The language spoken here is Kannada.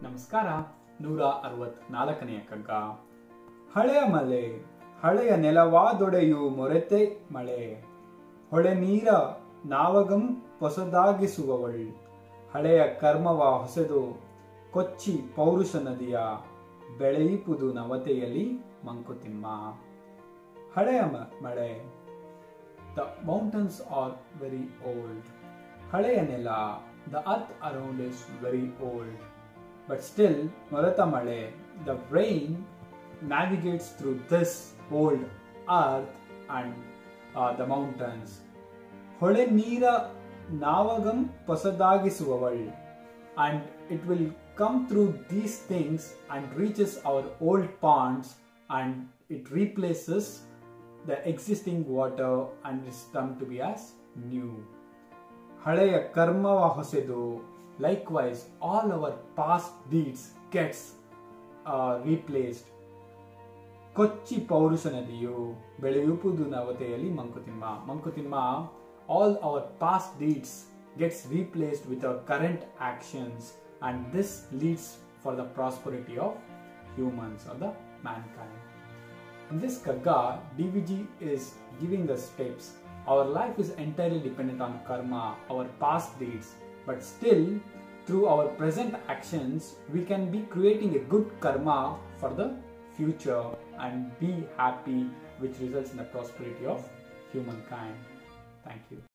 ನಮಸ್ಕಾರ ನೂರ ಅರವತ್ನಾಲ್ಕನೆಯ ಕಗ್ಗ ಹಳೆಯ ಮಲೆ ಹಳೆಯ ನೆಲವಾದೊಡೆಯು ಮೊರೆತೆ ಮಳೆ ಹೊಳೆ ನೀರ ನಾವಗಂ ಹೊಸದಾಗಿಸುವವಳ್ ಹಳೆಯ ಕರ್ಮವ ಹೊಸೆದು ಕೊಚ್ಚಿ ಪೌರುಷ ನದಿಯ ಬೆಳೆಯಿಪುದು ನವತೆಯಲ್ಲಿ ಮಂಕುತಿಮ್ಮ ಹಳೆಯ ಮ- ಮಳೆ the mountains are very old ಹಳೆಯ ನೆಲ the earth around is very old but still ಮೊರೆತ ಮಳೆ the rain navigates through this old earth and uh, the mountains. ಹೊಳೆ ನೀರ ನಾವಗಂ ಹೊಸದಾಗಿಸುವವಳ್ and it will come through these things and reaches our old ponds and it replaces the existing water and is termed to be as new. ಹಳೆಯ ಕರ್ಮವ ಹೊಸೆದು likewise all our past deeds gets replaced ಕೊಚ್ಚಿ ಪೌರುಷ ನದಿಯು ಬೆಳೆಯುವುದು ನವತೆಯಲ್ಲಿ Mankuthimma Mankuthimma all our past deeds gets replaced with our current actions and this leads for the prosperity of humans or the mankind In this Kagga, DVG is giving us steps. Our life is entirely dependent on karma, our past deeds. But still, through our present actions, we can be creating a good karma for the future and be happy, which results in the prosperity of humankind. Thank you.